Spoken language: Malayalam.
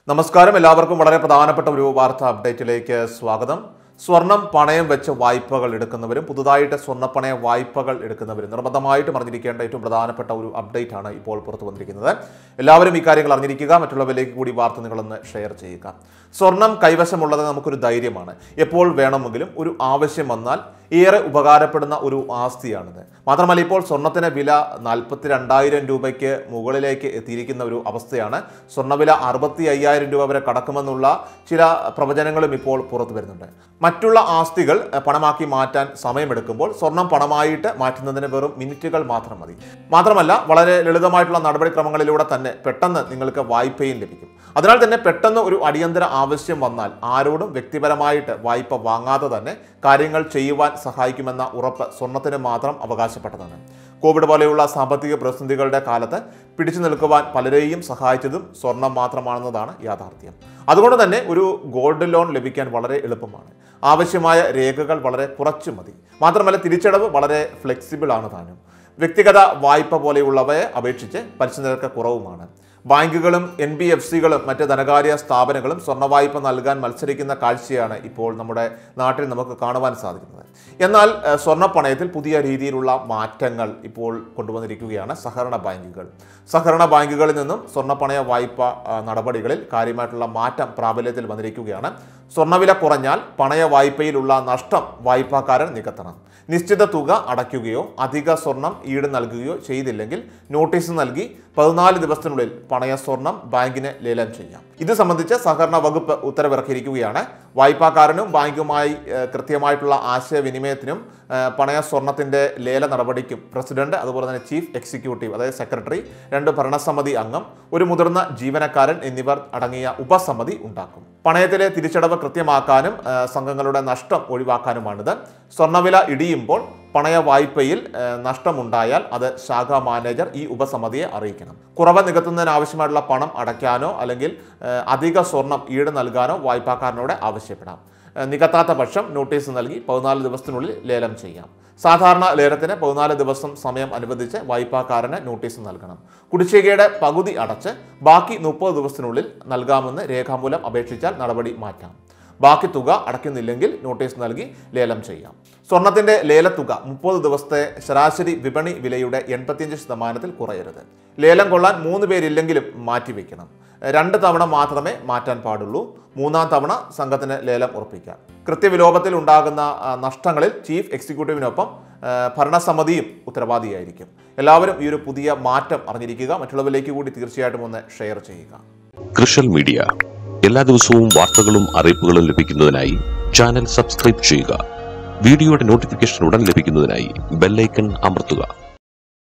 നമസ്കാരം എല്ലാവർക്കും വളരെ പ്രധാനപ്പെട്ട ഒരു വാർത്താ അപ്ഡേറ്റിലേക്ക് സ്വാഗതം സ്വർണം പണയം വെച്ച് വായ്പകൾ എടുക്കുന്നവരും പുതുതായിട്ട് സ്വർണ്ണപ്പണയ വായ്പകൾ എടുക്കുന്നവരും നിർബന്ധമായിട്ടും അറിഞ്ഞിരിക്കേണ്ട ഏറ്റവും പ്രധാനപ്പെട്ട ഒരു അപ്ഡേറ്റ് ആണ് ഇപ്പോൾ പുറത്തു വന്നിരിക്കുന്നത് എല്ലാവരും ഈ കാര്യങ്ങൾ അറിഞ്ഞിരിക്കുക മറ്റുള്ളവരിലേക്ക് കൂടി വാർത്ത നിങ്ങളൊന്ന് ഷെയർ ചെയ്യുക സ്വർണം കൈവശമുള്ളത് നമുക്കൊരു ധൈര്യമാണ് എപ്പോൾ വേണമെങ്കിലും ഒരു ആവശ്യം വന്നാൽ ഏറെ ഉപകാരപ്പെടുന്ന ഒരു ആസ്തിയാണിത് മാത്രമല്ല ഇപ്പോൾ സ്വർണത്തിന് വില നാൽപ്പത്തി രണ്ടായിരം രൂപയ്ക്ക് മുകളിലേക്ക് എത്തിയിരിക്കുന്ന ഒരു അവസ്ഥയാണ് സ്വർണ്ണവില അറുപത്തി അയ്യായിരം രൂപ വരെ കടക്കുമെന്നുള്ള ചില പ്രവചനങ്ങളും ഇപ്പോൾ പുറത്തു വരുന്നുണ്ട് മറ്റുള്ള ആസ്തികൾ എഹ്, പണമാക്കി മാറ്റാൻ സമയമെടുക്കുമ്പോൾ സ്വർണം പണമായിട്ട് മാറ്റുന്നതിന് വെറും മിനിറ്റുകൾ മാത്രം മതി മാത്രമല്ല വളരെ ലളിതമായിട്ടുള്ള നടപടിക്രമങ്ങളിലൂടെ തന്നെ പെട്ടെന്ന് നിങ്ങൾക്ക് വായ്പയും ലഭിക്കും അതിനാൽ തന്നെ പെട്ടെന്ന് ഒരു അടിയന്തര ആവശ്യം വന്നാൽ ആരോടും വ്യക്തിപരമായിട്ട് വായ്പ വാങ്ങാതെ തന്നെ കാര്യങ്ങൾ ചെയ്യുവാൻ സഹായിക്കുമെന്ന ഉറപ്പ് സ്വർണത്തിന് മാത്രം അവകാശപ്പെട്ടതാണ് കോവിഡ് പോലെയുള്ള സാമ്പത്തിക പ്രതിസന്ധികളുടെ കാലത്ത് പിടിച്ചു നിൽക്കുവാൻ പലരെയും സഹായിച്ചതും സ്വർണം മാത്രമാണെന്നതാണ് യാഥാർത്ഥ്യം അതുകൊണ്ട് തന്നെ ഒരു ഗോൾഡ് ലോൺ ലഭിക്കാൻ വളരെ എളുപ്പമാണ് ആവശ്യമായ രേഖകൾ വളരെ കുറച്ച് മതി മാത്രമല്ല തിരിച്ചടവ് വളരെ ഫ്ലെക്സിബിൾ ആണ് താനും വ്യക്തിഗത വായ്പ പോലെയുള്ളവയെ അപേക്ഷിച്ച് പലിശ നിരക്ക് കുറവുമാണ് ബാങ്കുകളും എൻ ബി എഫ് സികളും മറ്റ് ധനകാര്യ സ്ഥാപനങ്ങളും സ്വർണ്ണ വായ്പ നൽകാൻ മത്സരിക്കുന്ന കാഴ്ചയാണ് ഇപ്പോൾ നമ്മുടെ നാട്ടിൽ നമുക്ക് കാണുവാൻ സാധിക്കുന്നത് എന്നാൽ ഏഹ്, സ്വർണ്ണപ്പണയത്തിൽ പുതിയ രീതിയിലുള്ള മാറ്റങ്ങൾ ഇപ്പോൾ കൊണ്ടുവന്നിരിക്കുകയാണ് സഹകരണ ബാങ്കുകൾ സഹകരണ ബാങ്കുകളിൽ നിന്നും സ്വർണ്ണപ്പണയ വായ്പ ആ, നടപടികളിൽ കാര്യമായിട്ടുള്ള മാറ്റം പ്രാബല്യത്തിൽ വന്നിരിക്കുകയാണ് സ്വർണ്ണവില കുറഞ്ഞാൽ പണയ വായ്പയിലുള്ള നഷ്ടം വായ്പാക്കാരൻ നികത്തണം നിശ്ചിത തുക അടയ്ക്കുകയോ അധിക സ്വർണം ഈട് നൽകുകയോ ചെയ്തില്ലെങ്കിൽ നോട്ടീസ് നൽകി പതിനാല് ദിവസത്തിനുള്ളിൽ പണയ സ്വർണം ബാങ്കിന് ലേലം ചെയ്യാം ഇത് സംബന്ധിച്ച് സഹകരണ വകുപ്പ് ഉത്തരവിറക്കിയിരിക്കുകയാണ് വായ്പാക്കാരനും ബാങ്കുമായി ഏഹ്, കൃത്യമായിട്ടുള്ള ആശയവിനിമയത്തിനും ഏഹ്, പണയ സ്വർണത്തിന്റെ ലേല നടപടിക്കും പ്രസിഡന്റ് അതുപോലെ തന്നെ ചീഫ് എക്സിക്യൂട്ടീവ് അതായത് സെക്രട്ടറി രണ്ട് ഭരണസമിതി അംഗം ഒരു മുതിർന്ന ജീവനക്കാരൻ എന്നിവർ അടങ്ങിയ ഉപസമിതി ഉണ്ടാക്കും പണയത്തിലെ തിരിച്ചടവ് കൃത്യമാക്കാനും ഏഹ്, സംഘങ്ങളുടെ നഷ്ടം ഒഴിവാക്കാനുമാണിത് സ്വർണ്ണവില ഇടിയുമ്പോൾ പണയ വായ്പയിൽ ഏഹ്, നഷ്ടമുണ്ടായാൽ അത് ശാഖാ മാനേജർ ഈ ഉപസമിതിയെ അറിയിക്കണം കുറവ് നികത്തുന്നതിനാവശ്യമായിട്ടുള്ള പണം അടയ്ക്കാനോ അല്ലെങ്കിൽ ഏഹ്, അധിക സ്വർണം ഈട് നൽകാനോ വായ്പാക്കാരനോട് ആവശ്യപ്പെടാം ഏഹ്, നികത്താത്ത പക്ഷം നോട്ടീസ് നൽകി പതിനാല് ദിവസത്തിനുള്ളിൽ ലേലം ചെയ്യാം സാധാരണ ലേലത്തിന് പതിനാല് ദിവസം സമയം അനുവദിച്ച് വായ്പാക്കാരന് നോട്ടീസ് നൽകണം കുടിശ്ശികയുടെ പകുതി അടച്ച് ബാക്കി മുപ്പത് ദിവസത്തിനുള്ളിൽ നൽകാമെന്ന് രേഖാമൂലം അപേക്ഷിച്ചാൽ നടപടി മാറ്റാം ബാക്കി തുക അടയ്ക്കുന്നില്ലെങ്കിൽ നോട്ടീസ് നൽകി ലേലം ചെയ്യാം സ്വർണത്തിന്റെ ലേലത്തുക മുപ്പത് ദിവസത്തെ ശരാശരി വിപണി വിലയുടെ എൺപത്തിയഞ്ച് ശതമാനത്തിൽ കുറയരുത് ലേലം കൊള്ളാൻ മൂന്ന് പേരില്ലെങ്കിലും മാറ്റിവെക്കണം രണ്ട് തവണ മാത്രമേ മാറ്റാൻ പാടുള്ളൂ മൂന്നാം തവണ സംഘത്തിന് ലേലം ഉറപ്പിക്കാം കൃത്യവിലോപത്തിൽ ഉണ്ടാകുന്ന ആ, നഷ്ടങ്ങളിൽ ചീഫ് എക്സിക്യൂട്ടീവിനൊപ്പം ആ, ഭരണസമിതിയും ഉത്തരവാദിയായിരിക്കും എല്ലാവരും ഈ ഒരു പുതിയ മാറ്റം അറിഞ്ഞിരിക്കുക മറ്റുള്ളവരിലേക്ക് കൂടി തീർച്ചയായിട്ടും ഒന്ന് ഷെയർ ചെയ്യുക കൃഷൽ മീഡിയ എല്ലാ ദിവസവും വാർത്തകളും അറിയിപ്പുകളും ലഭിക്കുന്നതിനായി ചാനൽ സബ്സ്ക്രൈബ് ചെയ്യുക വീഡിയോയുടെ നോട്ടിഫിക്കേഷൻ ഉടൻ ലഭിക്കുന്നതിനായി ബെല്ലൈക്കൺ അമർത്തുക